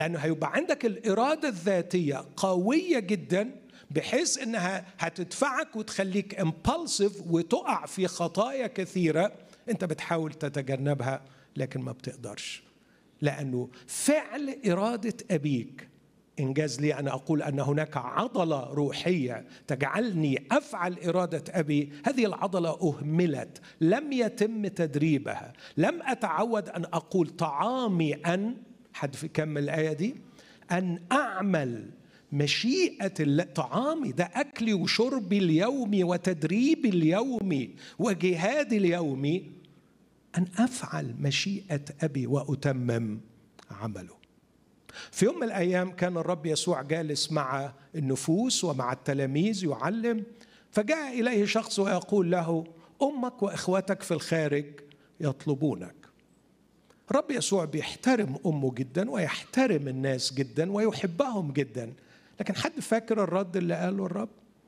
لأنه هيبقى عندك الإرادة الذاتية قوية جدا بحيث انها هتدفعك وتخليك امبالسيف وتقع في خطايا كثيره انت بتحاول تتجنبها لكن ما بتقدرش لانه فعل اراده ابيك انجاز لي ان اقول ان هناك عضله روحيه تجعلني افعل اراده ابي هذه العضله اهملت لم يتم تدريبها لم اتعود ان اقول طعامي ان حد في كم الايه دي ان اعمل مشيئة الله طعامي ده أكلي وشربي اليومي وتدريبي اليومي وجهادي اليومي أن أفعل مشيئة أبي وأتمم عمله في يوم من الأيام كان الرب يسوع جالس مع النفوس ومع التلاميذ يعلم فجاء إليه شخص ويقول له أمك وإخوتك في الخارج يطلبونك رب يسوع بيحترم أمه جدا ويحترم الناس جدا ويحبهم جدا لكن حد فاكر الرد اللي قاله الرب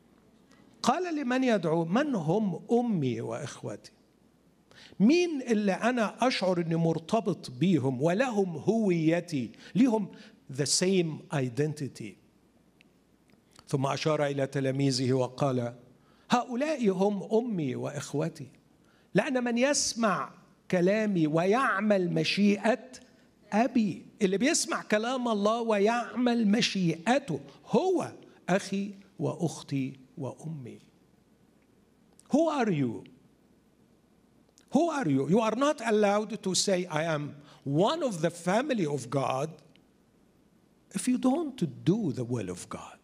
قال لمن يدعو من هم امي واخوتي مين اللي انا اشعر اني مرتبط بيهم ولهم هويتي ليهم the same identity ثم اشار الى تلاميذه وقال هؤلاء هم امي واخوتي لان من يسمع كلامي ويعمل مشيئه ابي اللي بيسمع كلام الله ويعمل مشيئته هو اخي واختي وامي Who are you? Who are you? You are not allowed to say, I am one of the family of God if you don't do the will of God.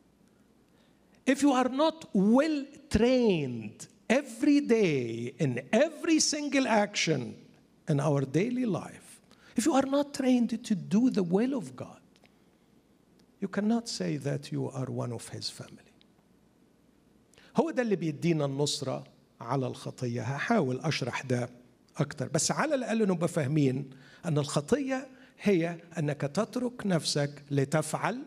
If you are not well trained every day in every single action in our daily life, if you are not trained to do the will of God, you cannot say that you are one of His family. هو ده اللي بيدينا النصرة على الخطية هحاول أشرح ده أكتر بس على الأقل نبقى فاهمين أن الخطية هي أنك تترك نفسك لتفعل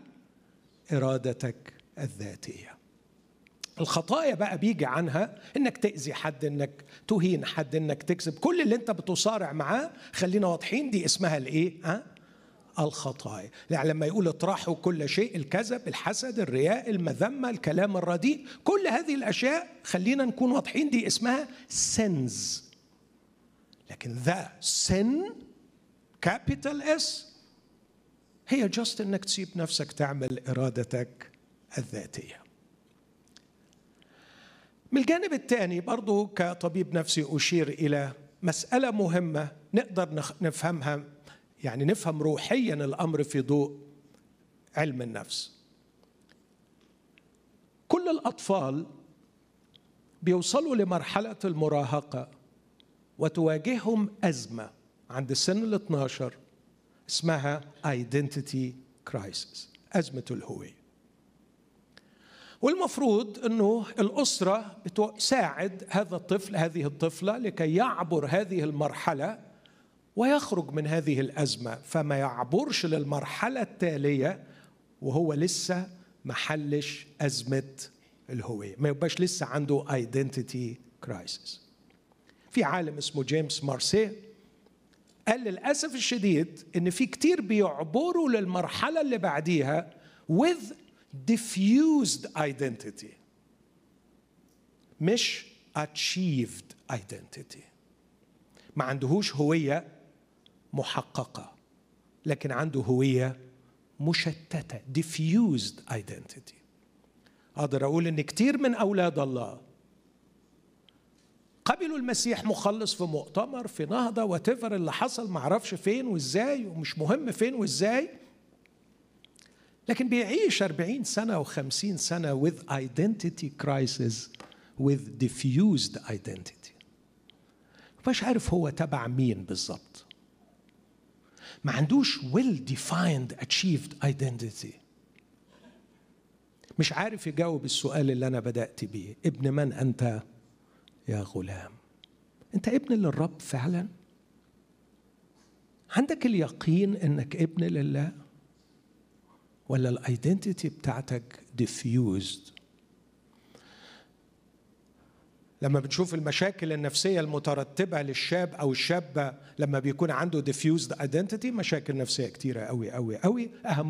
إرادتك الذاتية الخطايا بقى بيجي عنها انك تاذي حد انك تهين حد انك تكذب كل اللي انت بتصارع معاه خلينا واضحين دي اسمها الايه ها الخطايا يعني لما يقول اطرحوا كل شيء الكذب الحسد الرياء المذمه الكلام الرديء كل هذه الاشياء خلينا نكون واضحين دي اسمها سينز لكن ذا سن كابيتال اس هي جاست انك تسيب نفسك تعمل ارادتك الذاتيه من الجانب الثاني برضو كطبيب نفسي أشير إلى مسألة مهمة نقدر نفهمها يعني نفهم روحيا الأمر في ضوء علم النفس كل الأطفال بيوصلوا لمرحلة المراهقة وتواجههم أزمة عند السن ال 12 اسمها identity crisis أزمة الهوية والمفروض انه الاسره بتساعد هذا الطفل هذه الطفله لكي يعبر هذه المرحله ويخرج من هذه الازمه فما يعبرش للمرحله التاليه وهو لسه محلش ازمه الهويه ما يبقاش لسه عنده ايدنتيتي كرايسيس في عالم اسمه جيمس مارسي قال للاسف الشديد ان في كتير بيعبروا للمرحله اللي بعديها with diffused identity مش achieved identity ما عندهوش هوية محققة لكن عنده هوية مشتتة diffused identity أقدر أقول إن كتير من أولاد الله قبلوا المسيح مخلص في مؤتمر في نهضة وتفر اللي حصل معرفش فين وإزاي ومش مهم فين وإزاي لكن بيعيش 40 سنة و50 سنة with identity crisis with diffused identity مش عارف هو تبع مين بالظبط ما عندوش well defined achieved identity مش عارف يجاوب السؤال اللي أنا بدأت بيه ابن من أنت يا غلام أنت ابن للرب فعلا عندك اليقين أنك ابن لله ولا الايدنتيتي بتاعتك diffused لما بنشوف المشاكل النفسية المترتبة للشاب أو الشابة لما بيكون عنده diffused identity مشاكل نفسية كتيرة قوي قوي قوي أهم